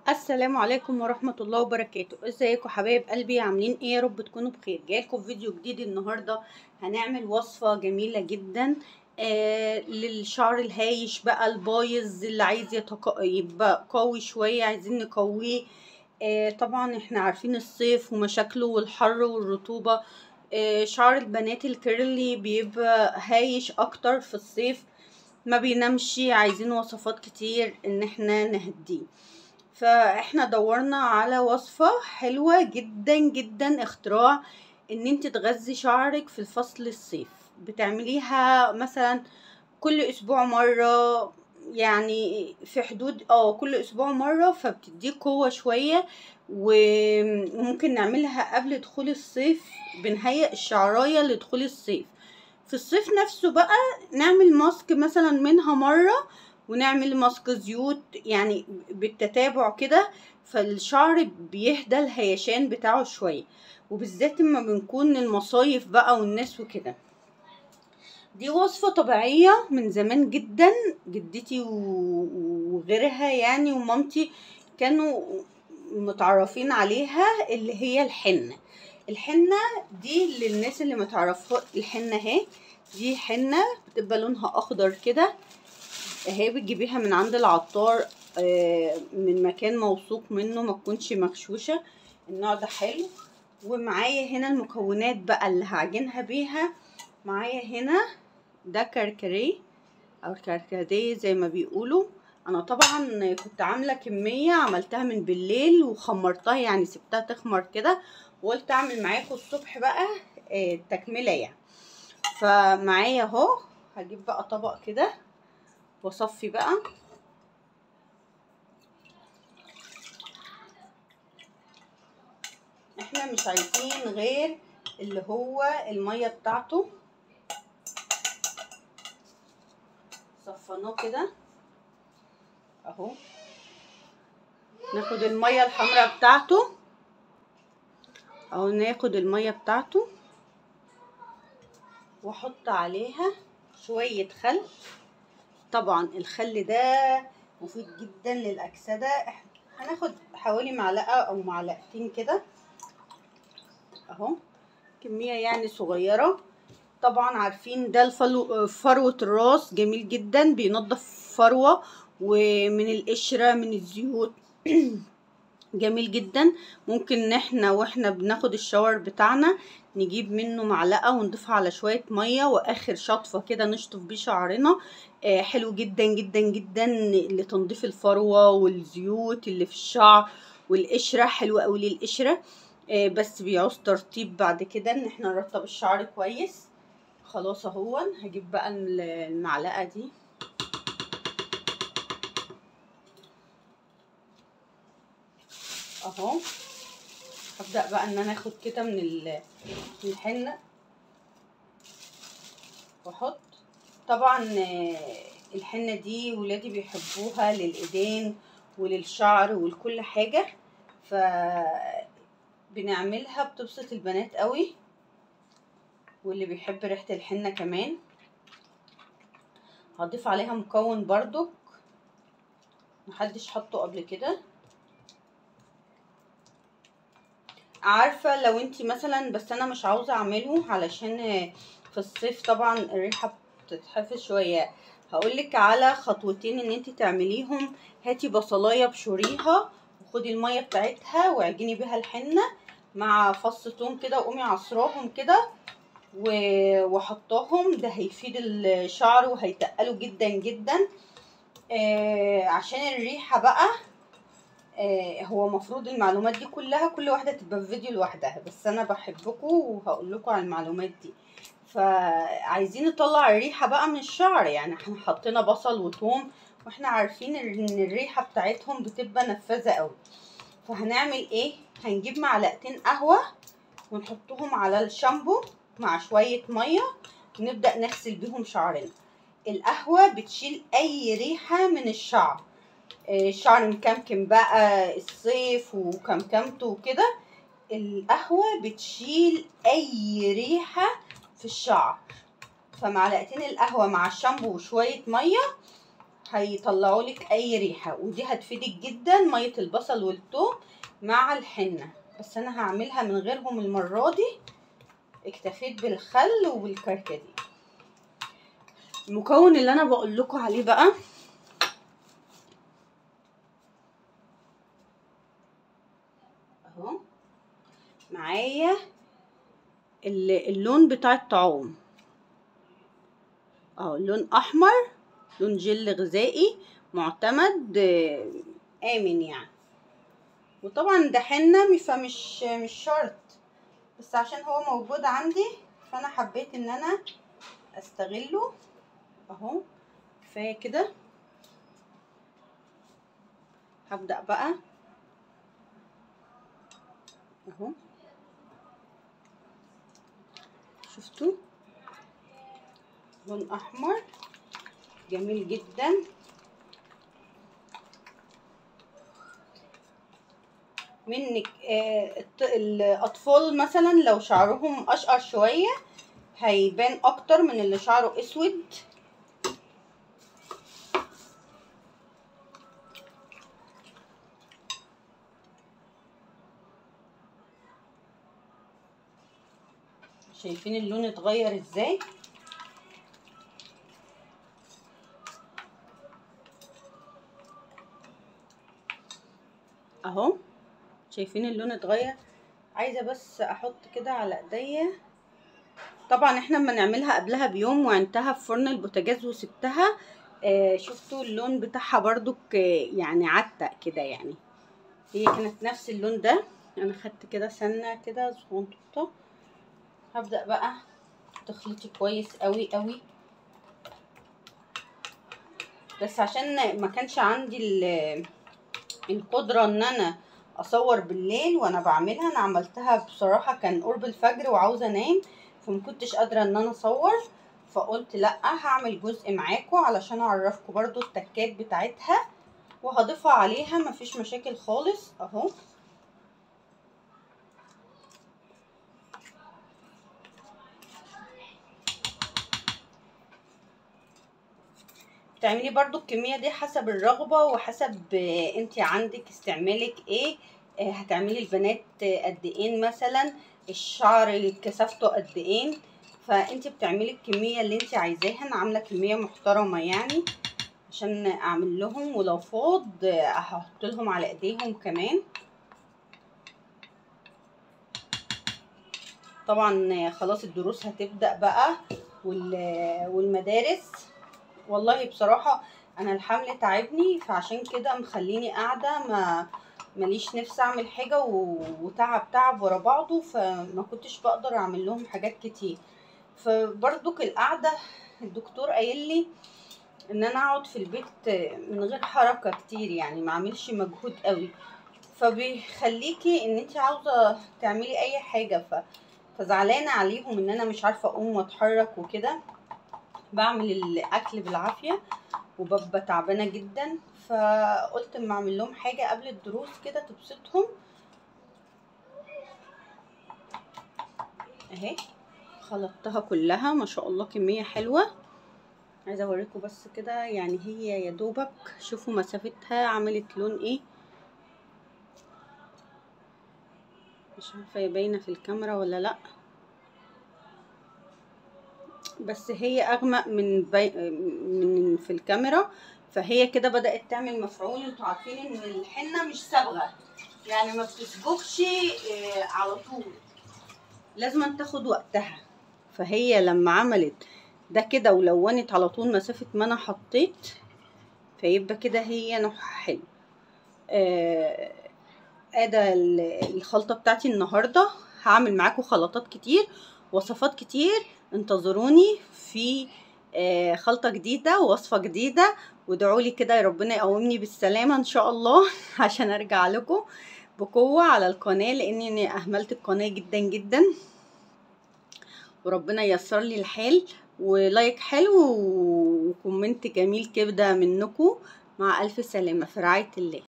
السلام عليكم ورحمة الله وبركاته ازيكم حبايب قلبي عاملين ايه يا رب تكونوا بخير جايلكم فيديو جديد النهاردة هنعمل وصفة جميلة جدا آه للشعر الهايش بقى البايظ اللي عايز يتق... يبقى قوي شوية عايزين نقويه آه طبعا احنا عارفين الصيف ومشاكله والحر والرطوبة آه شعر البنات الكيرلي بيبقى هايش اكتر في الصيف ما بينامش عايزين وصفات كتير ان احنا نهديه فاحنا دورنا على وصفة حلوة جدا جدا اختراع ان انت تغذي شعرك في الفصل الصيف بتعمليها مثلا كل اسبوع مرة يعني في حدود اه كل اسبوع مرة فبتديك قوة شوية وممكن نعملها قبل دخول الصيف بنهيئ الشعراية لدخول الصيف في الصيف نفسه بقى نعمل ماسك مثلا منها مرة ونعمل ماسك زيوت يعني بالتتابع كده فالشعر بيهدى الهيشان بتاعه شوية وبالذات لما بنكون المصايف بقى والناس وكده دي وصفة طبيعية من زمان جدا جدتي وغيرها يعني ومامتي كانوا متعرفين عليها اللي هي الحنة الحنة دي للناس اللي متعرفها الحنة اهي دي حنة بتبقى لونها اخضر كده اهي بتجيبيها من عند العطار آه من مكان موثوق منه ما تكونش مغشوشه النوع ده حلو ومعايا هنا المكونات بقى اللي هعجنها بيها معايا هنا ده كركريه او كركديه زي ما بيقولوا انا طبعا كنت عامله كميه عملتها من بالليل وخمرتها يعني سبتها تخمر كده وقلت اعمل معاكم الصبح بقى آه تكمله يعني فمعايا اهو هجيب بقى طبق كده واصفي بقى احنا مش عايزين غير اللي هو المية بتاعته صفناه كده اهو ناخد المية الحمراء بتاعته اهو ناخد المية بتاعته واحط عليها شوية خل طبعا الخل ده مفيد جدا للاكسده هناخد حوالي معلقه او معلقتين كده اهو كميه يعني صغيره طبعا عارفين ده الفلو فروه الراس جميل جدا بينضف فروه ومن القشره من الزيوت جميل جدا ممكن ان احنا واحنا بناخد الشاور بتاعنا نجيب منه معلقه ونضيفها على شويه ميه واخر شطفه كده نشطف بيه شعرنا آه حلو جدا جدا جدا لتنظيف الفروه والزيوت اللي في الشعر والقشره حلو قوي للقشره آه بس بيعوز ترطيب بعد كده ان احنا نرطب الشعر كويس خلاص اهو هجيب بقى المعلقه دي اهو هبدأ بقى ان انا اخد كده من الحنة واحط طبعا الحنة دي ولادي بيحبوها للايدين وللشعر ولكل حاجة ف بنعملها بتبسط البنات قوي واللي بيحب ريحة الحنة كمان هضيف عليها مكون بردك محدش حطه قبل كده عارفه لو انتي مثلا بس انا مش عاوزه اعمله علشان في الصيف طبعا الريحه بتتحفظ شويه هقولك على خطوتين ان انتي تعمليهم هاتي بصلايه بشوريها وخدي الميه بتاعتها واعجني بيها الحنه مع فص توم كده وقومي عصراهم كده وحطاهم ده هيفيد الشعر وهيتقلوا جدا جدا آه عشان الريحه بقى آه هو مفروض المعلومات دي كلها كل واحده تبقى في فيديو لوحدها بس انا بحبكم وهقول لكم على المعلومات دي فعايزين نطلع الريحه بقى من الشعر يعني احنا حطينا بصل وثوم واحنا عارفين ان الريحه بتاعتهم بتبقى نفاذه قوي فهنعمل ايه هنجيب معلقتين قهوه ونحطهم على الشامبو مع شويه ميه ونبدا نغسل بيهم شعرنا القهوه بتشيل اي ريحه من الشعر الشعر مكمكم بقى الصيف وكمكمته وكده القهوة بتشيل أي ريحة في الشعر فمعلقتين القهوة مع الشامبو وشوية مية هيطلعوا لك اي ريحه ودي هتفيدك جدا ميه البصل والثوم مع الحنه بس انا هعملها من غيرهم المره دي اكتفيت بالخل وبالكركديه المكون اللي انا بقول لكم عليه بقى اهو معايا اللون بتاع الطعام اهو لون احمر لون جل غذائي معتمد امن يعني وطبعا ده حنه فمش مش شرط بس عشان هو موجود عندي فانا حبيت ان انا استغله اهو كفايه كده هبدا بقى اهو شفتوا لون احمر جميل جدا منك آه الاطفال مثلا لو شعرهم اشقر شويه هيبان اكتر من اللي شعره اسود شايفين اللون اتغير ازاي اهو شايفين اللون اتغير عايزه بس احط كده على ايديا طبعا احنا لما نعملها قبلها بيوم وعنتها في فرن البوتاجاز وسبتها آه شفتوا اللون بتاعها برضو يعني عتق كده يعني هي كانت نفس اللون ده انا خدت كده سنه كده صغنطوطه هبدا بقى تخلطي كويس قوي قوي بس عشان ما كانش عندي القدره ان انا اصور بالليل وانا بعملها انا عملتها بصراحه كان قرب الفجر وعاوزه انام فمكنتش قادره ان انا اصور فقلت لا هعمل جزء معاكم علشان اعرفكم برضو التكات بتاعتها وهضيفها عليها مفيش مشاكل خالص اهو تعملي برضو الكمية دي حسب الرغبة وحسب انت عندك استعمالك ايه هتعملي البنات قد ايه مثلا الشعر كثافته قد ايه فانت بتعملي الكمية اللي انت عايزاها انا عاملة كمية محترمة يعني عشان اعمل لهم ولو فاض هحط لهم على ايديهم كمان طبعا خلاص الدروس هتبدأ بقى والمدارس والله بصراحة انا الحمل تعبني فعشان كده مخليني قاعدة ما ماليش نفس اعمل حاجة وتعب تعب ورا بعضه فما كنتش بقدر اعمل لهم حاجات كتير فبرضك القعدة الدكتور قايل لي ان انا اقعد في البيت من غير حركة كتير يعني ما اعملش مجهود قوي فبيخليكي ان انت عاوزة تعملي اي حاجة ف فزعلانة عليهم ان انا مش عارفة اقوم واتحرك وكده بعمل الاكل بالعافيه وببقى تعبانه جدا فقلت اما اعمل لهم حاجه قبل الدروس كده تبسطهم اهي خلطتها كلها ما شاء الله كميه حلوه عايزه اوريكم بس كده يعني هي يا دوبك شوفوا مسافتها عملت لون ايه مش عارفه هي باينه في الكاميرا ولا لا بس هي اغمق من بي... من في الكاميرا فهي كده بدات تعمل مفعول انتوا عارفين ان الحنه مش صبغه يعني ما بتسبقش على طول لازم تاخد وقتها فهي لما عملت ده كده ولونت على طول مسافه ما انا حطيت فيبقى كده هي نوعها حلو آه ادي الخلطه بتاعتي النهارده هعمل معاكم خلطات كتير وصفات كتير انتظروني في خلطة جديدة ووصفة جديدة وادعوا لي كده يا ربنا يقومني بالسلامة ان شاء الله عشان ارجع لكم بقوة على القناة لاني اهملت القناة جدا جدا وربنا ييسر لي الحال ولايك حلو وكومنت جميل كده منكم مع الف سلامة في رعاية الله